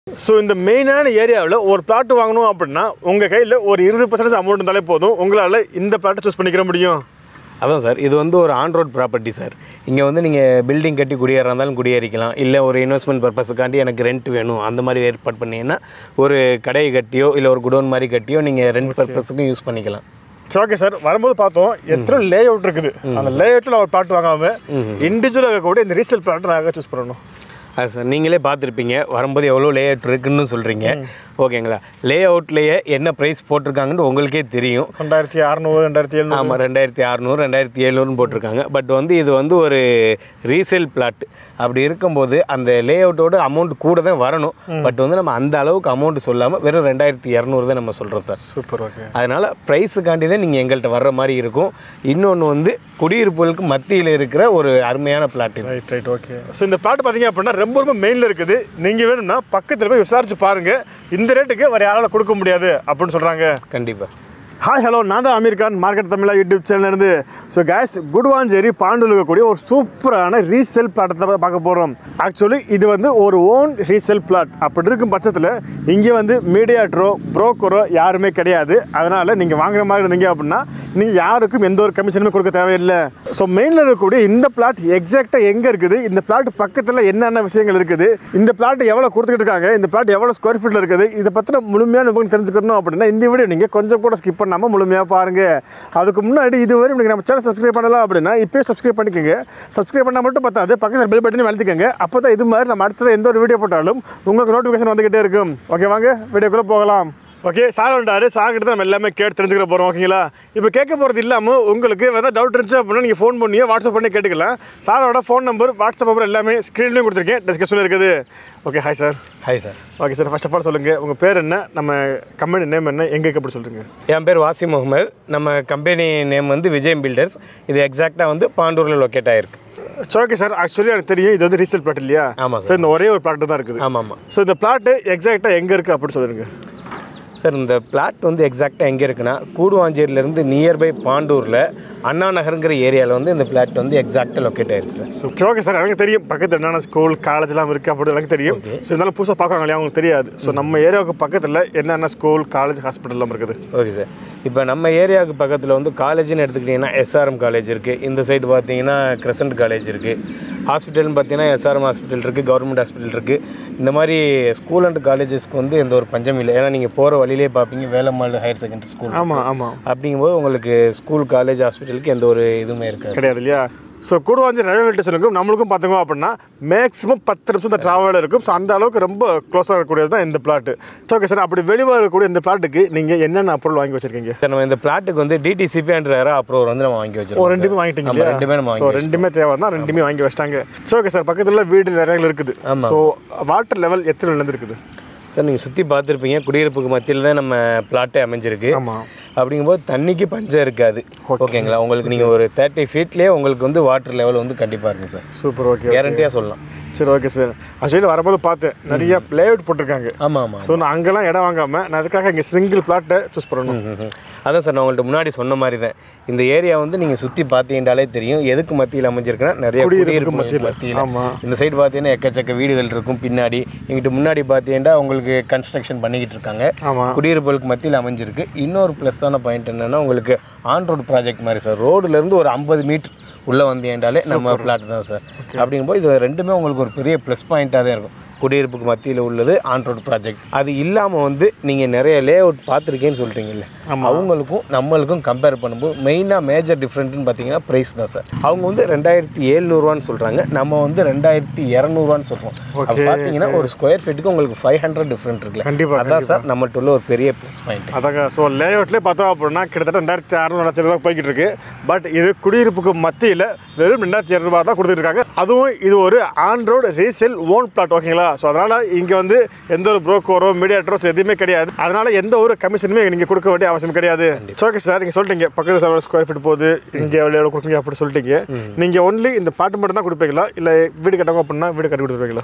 So இந்த மெயினான ஏரியாவில் ஒரு பிளாட் வாங்கணும் அப்படின்னா உங்கள் கையில் ஒரு இருபது பர்சன்டேஜ் அமௌண்ட் இருந்தாலே போதும் உங்களால் இந்த பிளாட்டை சூஸ் பண்ணிக்கிற முடியும் அதான் சார் இது வந்து ஒரு ஆன் ரோட் ப்ராப்பர்ட்டி சார் இங்கே வந்து நீங்கள் பில்டிங் கட்டி குடியேறா இருந்தாலும் குடியேறிக்கலாம் இல்லை ஒரு இன்வெஸ்ட்மெண்ட் பர்பஸுக்காண்டி எனக்கு ரெண்ட் வேணும் அந்த மாதிரி ஏற்பாடு பண்ணீங்கன்னா ஒரு கடையை கட்டியோ இல்லை ஒரு குடோன் மாதிரி கட்டியோ நீங்கள் ரெண்ட் பர்பஸுக்கும் யூஸ் பண்ணிக்கலாம் சரி ஓகே சார் வரும்போது பார்த்தோம் எத்தனை லே அவுட் இருக்குது அந்த லே அவுட்டில் ஒரு பிளாட் வாங்காமல் இண்டிவிஜுவலாக இருக்கக்கூடிய இந்த ரீசேல் பிளாட்டை நாங்கள் சூஸ் பண்ணணும் அது சார் நீங்களே பார்த்துருப்பீங்க வரும்போது எவ்வளோ லே அவுட் இருக்குன்னு சொல்கிறீங்க ஓகேங்களா லே அவுட்லேயே என்ன ப்ரைஸ் போட்டிருக்காங்கன்னு உங்களுக்கே தெரியும் ரெண்டாயிரத்தி அறநூறு ரெண்டாயிரத்தி எழுநூறு ஆமாம் ரெண்டாயிரத்தி அறநூறு ரெண்டாயிரத்தி எழுநூறுன்னு போட்டிருக்காங்க பட் வந்து இது வந்து ஒரு ரீசேல் பிளாட் அப்படி இருக்கும்போது அந்த லே அவுட்டோட அமௌண்ட் கூட தான் வரணும் பட் வந்து நம்ம அந்த அளவுக்கு அமௌண்ட் சொல்லாமல் வெறும் ரெண்டாயிரத்தி இரநூறு தான் நம்ம சொல்கிறோம் சார் சூப்பர் ஓகே அதனால் ப்ரைஸுக்காண்டி தான் நீங்கள் எங்கள்கிட்ட வர்ற மாதிரி இருக்கும் இன்னொன்று வந்து குடியிருப்புகளுக்கு மத்தியில் இருக்கிற ஒரு அருமையான பிளாட் இது ரைட் ரைட் ஓகே ஸோ இந்த பிளாட் பார்த்தீங்க அப்படின்னா ரொம்ப ரொம்ப மெயினில் இருக்குது நீங்கள் வேணும்னா பக்கத்தில் போய் விசாரிச்சு பாருங்கள் இந்த ரேட்டுக்கு வேறு யாரால கொடுக்க முடியாது அப்படின்னு சொல்கிறாங்க கண்டிப்பாக ஹாய் ஹலோ நான் தான் அமீர் கான் மார்க்கெட் தமிழா யூடியூப் சேனல்லேருந்து ஸோ கேஸ் குடுவாஞ்சேரி பாண்டூர் இருக்கக்கூடிய ஒரு சூப்பரான ரீசேல் பிளாட்டை பார்க்க போகிறோம் ஆக்சுவலி இது வந்து ஒரு ஓன் ரீசேல் பிளாட் அப்படி இருக்கும் பட்சத்தில் இங்கே வந்து மீடியாட்ரோ புரோக்கரோ யாருமே கிடையாது அதனால் நீங்கள் வாங்குற மாதிரி இருந்தீங்க அப்படின்னா நீங்கள் யாருக்கும் எந்த ஒரு கமிஷனுமே கொடுக்க தேவையில்லை ஸோ மெயினில் இருக்கக்கூடிய இந்த பிளாட் எக்ஸாக்டாக எங்கே இருக்குது இந்த பிளாட் பக்கத்தில் என்னென்ன விஷயங்கள் இருக்குது இந்த பிளாட் எவ்வளோ கொடுத்துக்கிட்டு இருக்காங்க இந்த பிளாட் எவ்வளோ ஸ்கொயர் ஃபீட்டில் இருக்குது இதை பற்றின முழுமையான விவரம் தெரிஞ்சுக்கணும் அப்படின்னா இந்த வீடியோ நீங்கள் கொஞ்சம் கூட ஸ்கிப் பண்ணாமல் முழுமையாக பாருங்கள் அதுக்கு முன்னாடி இதுவரை நீங்கள் நம்ம சேனல் சப்ஸ்கிரைப் பண்ணலாம் அப்படின்னா இப்போயே சப்ஸ்கிரைப் பண்ணிக்கோங்க சப்ஸ்கிரைப் பண்ணால் மட்டும் பார்த்தாது பக்கத்தில் பெல் பட்டனையும் அழுத்திக்கோங்க அப்போ தான் இது மாதிரி நம்ம அடுத்தது எந்த ஒரு வீடியோ போட்டாலும் உங்களுக்கு நோட்டிஃபிகேஷன் வந்துக்கிட்டே இருக்கும் ஓகே வாங்க வீடியோக்குள்ளே போகலாம் ஓகே சார் வந்துட்டாரு சார் கிட்ட தான் நம்ம எல்லாமே கேட்டு தெரிஞ்சுக்க போகிறோம் ஓகேங்களா இப்போ கேட்க போகிறது இல்லாமல் உங்களுக்கு ஏதாவது டவுட் இருந்துச்சு அப்படின்னா நீங்கள் ஃபோன் பண்ணியோ வாட்ஸ்அப் பண்ணி கேட்டுக்கலாம் சாரோட ஃபோன் நம்பர் வாட்ஸ்அப் நம்பர் எல்லாமே ஸ்க்ரீன்லேயும் கொடுத்துருக்கேன் டிஸ்கஷனில் இருக்குது okay hi sir hi sir okay sir first of all சொல்லுங்கள் உங்கள் பேர் என்ன நம்ம கம்பெனி நேம் என்ன எங்கே அப்படி சொல்லுங்கள் என் பேர் வாசிம் முகமது நம்ம கம்பெனி நேம் வந்து விஜயம் பில்டர்ஸ் இது எக்ஸாக்டாக வந்து பாண்டூரில் லொக்கேட் ஆகிருக்கு ஓகே சார் ஆக்சுவலி எனக்கு தெரியும் இது வந்து ரீசேல் பிளாட் இல்லையா ஆமாம் சார் இந்த ஒரே ஒரு பிளாட் தான் இருக்குது ஆமாம் ஆமாம் ஸோ இந்த பிளாட்டு எக்ஸாக்டாக எங்கே இருக்குது அப்படின்னு சொல்லுங்க சார் இந்த பிளாட் வந்து எக்ஸாக்டாக எங்கே இருக்குன்னா கூடுவாஞ்சேரியிலேருந்து நியர்பை பாண்டூரில் அண்ணா நகருங்கிற ஏரியாவில் வந்து இந்த பிளாட் வந்து எக்ஸாக்டாக லொக்கேட் ஆயிருக்கு சார் ஸோ ஓகே சார் எனக்கு தெரியும் பக்கத்தில் என்னென்ன ஸ்கூல் காலேஜ்லாம் இருக்குது அப்படி எனக்கு தெரியும் ஸோ இருந்தாலும் புதுசாக பார்க்குறாங்க இல்லையா அவங்களுக்கு தெரியாது ஸோ நம்ம ஏரியாவுக்கு பக்கத்தில் என்னென்ன ஸ்கூல் காலேஜ் ஹாஸ்பிட்டல்லாம் இருக்குது ஓகே சார் இப்போ நம்ம ஏரியாவுக்கு பக்கத்தில் வந்து காலேஜ்னு எடுத்துக்கிட்டிங்கன்னா எஸ்ஆர்எம் காலேஜ் இருக்குது இந்த சைடு பார்த்தீங்கன்னா கிரசன்ட் காலேஜ் இருக்குது ஹாஸ்பிட்டல்னு பார்த்தீங்கன்னா எஸ்ஆர்எம் ஹாஸ்பிட்டல் இருக்குது கவர்மெண்ட் ஹாஸ்பிட்டல் இருக்குது இந்த மாதிரி ஸ்கூல் அண்ட் காலேஜஸ்க்கு வந்து எந்த ஒரு பஞ்சம் இல்லை ஏன்னா நீங்கள் போகிற வழியிலே பார்ப்பீங்க வேலம்மாள் ஹையர் செகண்டரி ஸ்கூல் ஆமாம் ஆமாம் அப்படிங்கும்போது உங்களுக்கு ஸ்கூல் காலேஜ் ஹாஸ்பிட்டலுக்கு எந்த ஒரு இதுவுமே இருக்காது கிடையாது இல்லையா ஸோ கூடுவாஞ்சி ரயில்வே ஸ்டேஷனுக்கும் நம்மளுக்கும் பார்த்தோங்க அப்படின்னா மேக்ஸிமம் பத்து நிமிஷம் இந்த ட்ராவல் இருக்கும் ஸோ அந்த அளவுக்கு ரொம்ப க்ளோஸாக இருக்கக்கூடியது தான் இந்த பிளாட்டு ஸோ ஓகே சார் அப்படி வெளியே இருக்கக்கூடிய இந்த பிளாட்டுக்கு நீங்கள் என்னென்ன அப்ரூவல் வாங்கி வச்சிருக்கீங்க சார் நம்ம இந்த பிளாட்டுக்கு வந்து டிடிசிபி அண்ட் ரேரா அப்ரூவர் வந்து நம்ம வாங்கி ஓ வச்சிருக்கோம் ரெண்டுமே ஆமா, வாங்கிட்டீங்க ரெண்டுமே நம்ம ஸோ வாங்கி ரெண்டுமே தேவை தான் ரெண்டுமே வாங்கி வச்சிட்டாங்க ஸோ ஓகே சார் பக்கத்தில் வீடு நிறைய இருக்குது ஆமா. ஸோ வாட்டர் லெவல் எத்தனை இருந்து இருக்குது சார் நீங்கள் சுற்றி பார்த்துருப்பீங்க குடியிருப்புக்கு மத்தியில் தான் நம்ம பிளாட்டே அமைஞ்சிருக்கு ஆமாம் அப்படிங்கும்போது தண்ணிக்கு பஞ்சம் இருக்காது ஓகேங்களா உங்களுக்கு நீங்கள் ஒரு தேர்ட்டி ஃபீட்லேயே உங்களுக்கு வந்து வாட்டர் லெவல் வந்து கண்டிப்பாக இருக்கும் சார் சூப்பர் ஓகே கேரண்டியாக சொல்லலாம் சரி ஓகே சார் ஆக்சுவலி வரும்போது பார்த்தேன் நிறைய லேஅவுட் போட்டிருக்காங்க ஆமாம் ஆமாம் ஸோ நான் அங்கெல்லாம் இடம் வாங்காமல் நான் அதுக்காக இங்கே சிங்கிள் பிளாட்டை சூஸ் பண்ணணும் அதான் சார் நான் உங்கள்கிட்ட முன்னாடி சொன்ன மாதிரி தான் இந்த ஏரியா வந்து நீங்கள் சுற்றி பார்த்தீங்கன்னாலே தெரியும் எதுக்கு மத்தியில் அமைஞ்சிருக்குன்னா நிறைய குடியிருப்பு மத்தியில. மத்தியில் ஆமா. இந்த சைடு பார்த்தீங்கன்னா எக்கச்சக்க வீடுகள் இருக்கும் பின்னாடி எங்கிட்ட முன்னாடி பார்த்தீங்கன்னா உங்களுக்கு கன்ஸ்ட்ரக்ஷன் பண்ணிக்கிட்டு இருக்காங்க ஆமாம் குடியிருப்புகளுக்கு மத்தியில் அமைஞ்சிருக்கு இன்னொரு ப்ளஸ்ஸான பாயிண்ட் என்னன்னா உங்களுக்கு ஆன் ரோடு ப்ராஜெக்ட் மாதிரி சார் ரோடுலேருந்து ஒரு ஐம்பது மீட்டர் உள்ளே வந்தேன்டாலே நம்ம பிளாட் தான் சார் அப்படிங்கும்போது இது ரெண்டுமே உங்களுக்கு ஒரு பெரிய ப்ளஸ் பாயிண்ட்டாக தான் இருக்கும் குடியிருப்புக்கு மத்தியில் உள்ளது ஆன் ரோடு ப்ராஜெக்ட் அது இல்லாமல் வந்து நீங்கள் நிறைய லே அவுட் பார்த்துருக்கேன்னு சொல்லிட்டீங்கல்ல அவங்களுக்கும் நம்மளுக்கும் கம்பேர் பண்ணும்போது மெயினாக மேஜர் டிஃப்ரெண்ட்னு பார்த்தீங்கன்னா ப்ரைஸ் தான் சார் அவங்க வந்து ரெண்டாயிரத்தி எழுநூறுவான்னு சொல்கிறாங்க நம்ம வந்து ரெண்டாயிரத்தி இரநூறுவான்னு சொல்கிறோம் அப்போ பார்த்தீங்கன்னா ஒரு ஸ்கொயர் ஃபீட்டுக்கு உங்களுக்கு ஃபைவ் ஹண்ட்ரட் டிஃப்ரெண்ட் இருக்குல்ல கண்டிப்பா, அதான் சார் நம்மள்ட்ட உள்ள ஒரு பெரிய ப்ளஸ் பாயிண்ட் அதாங்க ஸோ லேஅவுட்லேயே பார்த்தோம் அப்படின்னா கிட்டத்தட்ட ரெண்டாயிரத்தி அறநூறு லட்சம் ரூபாய் போய்கிட்டு இருக்கு பட் இது குடியிருப்புக்கு மத்தியில் வெறும் ரெண்டாயிரத்தி இரநூறுபா தான் கொடுத்துருக்காங்க அதுவும் இது ஒரு on road resale own flat ஓகேங்களா ஸோ அதனால் இங்கே வந்து எந்த ஒரு புரோக்கரோ மீடியாட்டரோஸ் எதுவுமே கிடையாது அதனால் எந்த ஒரு கமிஷனுமே நீங்கள் கொடுக்க வேண்டிய அவசியம் கிடையாது ஓகே சார் நீங்கள் சொல்லிட்டீங்க பக்கத்தில் சார் ஸ்கொயர் ஃபீட் போகுது இங்கே எவ்வளோ எவ்வளோ கொடுக்குங்க அப்படி சொல்லிட்டீங்க நீங்கள் ஒன்லி இந்த பாட்டு மட்டும் தான் கொடுப்பீங்களா இல்லை வீடு கட்டவங்க அப்படின்னா வீடு கட்டி கொடுத்துருவீங்களா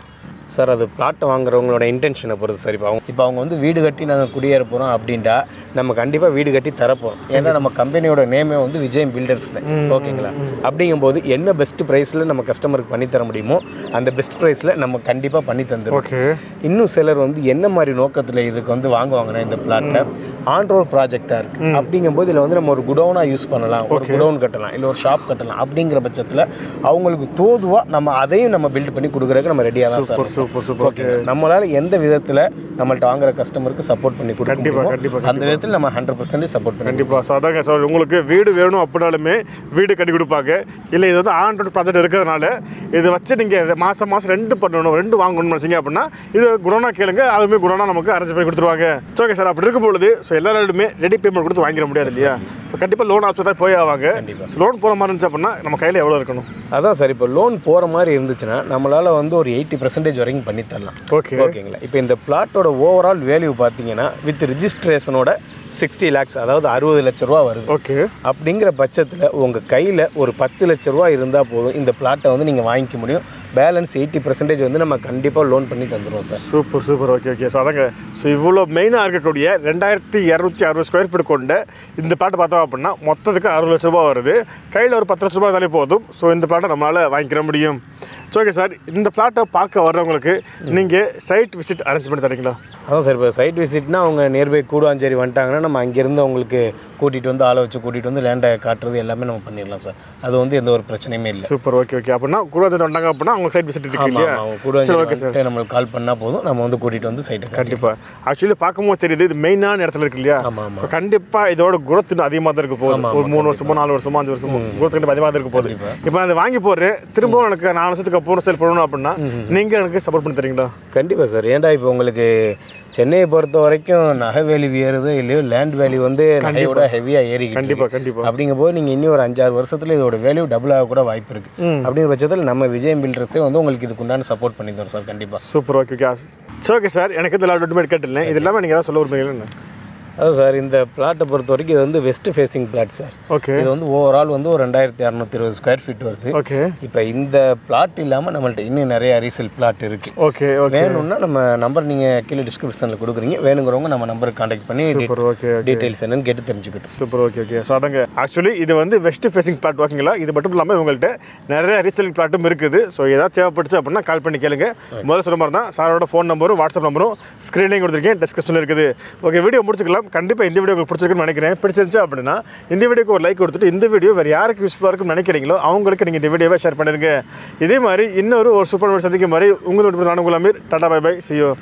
சார் அது பிளாட்டை வாங்குறவங்களோட இன்டென்ஷனை பொறுத்து சார் இப்போ அவங்க இப்போ அவங்க வந்து வீடு கட்டி நாங்கள் குடியேற போகிறோம் அப்படின்ட்டா நம்ம கண்டிப்பாக வீடு கட்டி தரப்போகிறோம் ஏன்னா நம்ம கம்பெனியோட நேமே வந்து விஜயம் பில்டர்ஸ் தான் ஓகேங்களா அப்படிங்கும்போது என்ன பெஸ்ட் ப்ரைஸில் நம்ம கஸ்டமருக்கு பண்ணி தர முடியுமோ அந்த பெஸ்ட் ப்ரைஸில் நம்ம கண்டிப்பாக பண்ணி தந்துடுவோம் ஓகே இன்னும் சிலர் வந்து என்ன மாதிரி நோக்கத்தில் இதுக்கு வந்து வாங்குவாங்கன்னா இந்த பிளாட்டை ஆன் ரோட் ப்ராஜெக்டாக இருக்குது அப்படிங்கும்போது இதில் வந்து நம்ம ஒரு குடோனாக யூஸ் பண்ணலாம் ஒரு குடோன் கட்டலாம் இல்லை ஒரு ஷாப் கட்டலாம் அப்படிங்கிற பட்சத்தில் அவங்களுக்கு தோதுவாக நம்ம அதையும் நம்ம பில்ட் பண்ணி கொடுக்குறதுக்கு நம்ம ரெடியாக தான் சார் சூப்பர் சூப்பர் ஓகே நம்மளால் எந்த விதத்தில் நம்மள்ட்ட வாங்குற கஸ்டமருக்கு சப்போர்ட் பண்ணி கொடுக்க கண்டிப்பா, முடியுமோ, கண்டிப்பா, அந்த விதத்தில் நம்ம ஹண்ட்ரட் பர்சன்டேஜ் சப்போர்ட் பண்ணி கண்டிப்பாக ஸோ அதாங்க சார் உங்களுக்கு வீடு வேணும் அப்படின்னாலுமே வீடு கட்டி கொடுப்பாங்க இல்லை இது வந்து ஆண்ட்ராய்டு ப்ராஜெக்ட் இருக்கிறதுனால இதை வச்சு நீங்கள் மாதம் மாதம் ரெண்டு பண்ணணும் ரெண்டு வாங்கணும்னு நினச்சிங்க அப்படின்னா இது குணனா கேளுங்க அதுவுமே குணனா நமக்கு அரேஞ்ச் பண்ணி கொடுத்துருவாங்க ஸோ ஓகே சார் அப்படி இருக்கும் பொழுது ஸோ எல்லாருமே ரெடி பேமெண்ட் கொடுத்து வாங்கிட முடியாது இல்லையா ஸோ கண்டிப்பாக லோன் ஆப்ஷன் தான் போய் ஆவாங்க கண்டிப்பா. லோன் போகிற மாதிரி இருந்துச்சு அப்படின்னா நம்ம கையில் எவ்வளோ இருக்கணும் அதான் சார் இப்போ லோன் போகிற மாதிரி இருந்துச்சுன்னா நம்மளால் வந்து ஒரு எயிட்டி பர்சன்டேஜ் வரைக்கும் பண்ணி தரலாம் ஓகே ஓகேங்களா இப்போ இந்த பிளாட்டோட ஓவரால் வேல்யூ பார்த்தீங்கன்னா வித் ரிஜிஸ்ட்ரேஷனோட சிக்ஸ்டி லேக்ஸ் அதாவது அறுபது லட்ச ரூபா வருது ஓகே அப்படிங்கிற பட்சத்தில் உங்கள் கையில் ஒரு பத்து லட்ச ரூபா இருந்தால் போதும் இந்த பிளாட்டை வந்து நீங்கள் வாங்கிக்க முடியும் பேலன்ஸ் எயிட்டி பர்சன்டேஜ் வந்து நம்ம கண்டிப்பாக லோன் பண்ணி தந்துடுவோம் sir super super okay okay so அதாங்க ஸோ இவ்வளோ மெயினாக இருக்கக்கூடிய ரெண்டாயிரத்தி இரநூத்தி அறுபது ஸ்கொயர் ஃபீட் கொண்ட இந்த பிளாட் பார்த்தோம் அப்படின்னா மொத்தத்துக்கு அறுபது லட்ச ரூபா வருது கையில் ஒரு பத்து லட்ச ரூபா இருந்தாலே போதும் ஸோ இந்த பிளாட்டை நம்மளால் வாங்கிக்கிற முடியும் ஸோ ஓகே சார் இந்த பிளாட்டை பார்க்க வர்றவங்களுக்கு நீங்கள் சைட் விசிட் அரேஞ்ச் பண்ணி தரீங்களா அதான் சார் இப்போ சைட் விசிட்னா அவங்க நியர்பை கூடுவாஞ்சேரி வந்துட்டாங்கன்னா நம்ம அங்கேருந்து அவங்களுக்கு கூட்டிகிட்டு வந்து ஆளை வச்சு கூட்டிகிட்டு வந்து லேண்டை காட்டுறது எல்லாமே நம்ம பண்ணிடலாம் சார் அது வந்து எந்த ஒரு பிரச்சனையுமே இல்லை சூப்பர் ஓகே ஓகே அப்படின்னா குருவாஜன் வந்தாங்க அப்படின்னா அவங்க சைட் விசிட் இருக்கு ஆமாம் இல்லையா அவங்க சரி கூடுவாஞ்சேரி ஓகே சார் வந்துட்டு நம்மளுக்கு கால் பண்ணால் போதும் நம்ம வந்து கூட்டிகிட்டு வந்து சைட்டை கண்டிப்பாக கண்டிப்பாக ஆக்சுவலி பார்க்கும்போது தெரியுது இது மெயினான இடத்துல இருக்கு இல்லையா ஆமாம் ஆமாம் ஸோ கண்டிப்பாக இதோட குரத்து இன்னும் அதிகமாக தான் இருக்க போகுது ஒரு மூணு வருஷமோ நாலு வருஷமோ அஞ்சு வருஷமோ குரத்து கண்டிப்பாக அதிகமாக தான் இருக்க போகுது கண்டிப்பா. இப்போ நான் அதை வாங்கி போடுறேன் திரும்பவும் எனக்கு நாலு வருஷத்துக்கு அப்புறம் சேல் பண்ணணும் அப்படின்னா நீங்கள் எனக்கு சப்போர்ட் பண்ணி தரீங்களா கண்டிப்பாக சார் ஏன்டா இப்போ உங்களுக்கு சென்னையை பொறுத்த வரைக்கும் நகை வேல்யூ ஏறுதோ இல்லையோ லேண்ட் வேல்யூ வந்து நகையோட ஹெவியாக ஏறி கண்டிப்பாக கண்டிப்பாக அப்படிங்கும்போது நீங்கள் இன்னும் ஒரு அஞ்சாறு வருஷத்தில் இதோட வேல்யூ டபுள் ஆக கூட வாய்ப்பு இருக்குது அப்படிங்கிற பட்சத்தில் நம்ம விஜயம் பில்டர்ஸே வந்து உங்களுக்கு இதுக்கு உண்டான சப்போர்ட் பண்ணி தரோம் சார் கண்டிப்பாக சூப்பர் ஓகே ஓகே சரி ஓகே சார் எனக்கு இதில் அட்வர்டைஸ்மெண்ட் கேட்டிருந்தேன் இது இல்லாமல் நீங்கள் ஏதாவது சொல்ல விரும்புறீங்களா அதான் சார் இந்த பிளாட்டை பொறுத்த வரைக்கும் இது வந்து west facing flat sir okay இது வந்து ஓவரால் வந்து ஒரு ரெண்டாயிரத்தி இரநூத்தி இருபது ஸ்கொயர் ஃபீட் வருது ஓகே இப்போ இந்த பிளாட் இல்லாமல் நம்மள்ட்ட இன்னும் நிறைய ரீசேல் பிளாட் இருக்குது ஓகே ஓகே வேணும்னா நம்ம நம்பர் நீங்கள் கீழே டிஸ்கிரிப்ஷனில் கொடுக்குறீங்க வேணுங்கிறவங்க நம்ம நம்பருக்கு காண்டாக்ட் பண்ணி சூப்பர் ஓகே டீட்டெயில்ஸ் என்னன்னு கேட்டு தெரிஞ்சுக்கிட்டோம் சூப்பர் ஓகே ஓகே ஸோ அதாங்க ஆக்சுவலி இது வந்து வெஸ்ட் ஃபேசிங் பிளாட் ஓகேங்களா இது மட்டும் இல்லாமல் உங்கள்கிட்ட நிறைய ரீசேல் பிளாட்டும் இருக்குது ஸோ ஏதாவது தேவைப்பட்டுச்சு அப்படின்னா கால் பண்ணி கேளுங்க முதல்ல சொல்ல மாதிரி தான் சாரோட ஃபோன் நம்பரும் வாட்ஸ்அப் நம்பரும் ஸ்க்ரீன்லையும் கொடுத்துருக்கேன் டிஸ்கிரிப்ஷனில் இருக்குது ஓகே வீடியோ முடிச்சுக்கலாம் கண்டிப்பாக இந்த வீடியோ உங்களுக்கு பிடிச்சிருக்குன்னு நினைக்கிறேன் பிடிச்சிருந்துச்சு அப்படின்னா இந்த வீடியோக்கு ஒரு லைக் கொடுத்துட்டு இந்த வீடியோ வேறு யாருக்கு யூஸ்ஃபுல்லாக இருக்கும்னு நினைக்கிறீங்களோ அவங்களுக்கு நீங்கள் இந்த வீடியோவை ஷேர் பண்ணிருங்க இதே மாதிரி இன்னொரு ஒரு சூப்பர் சந்திக்கும் மாதிரி உங்களோட நானும் குலாமீர் டாடா பை பை சியோ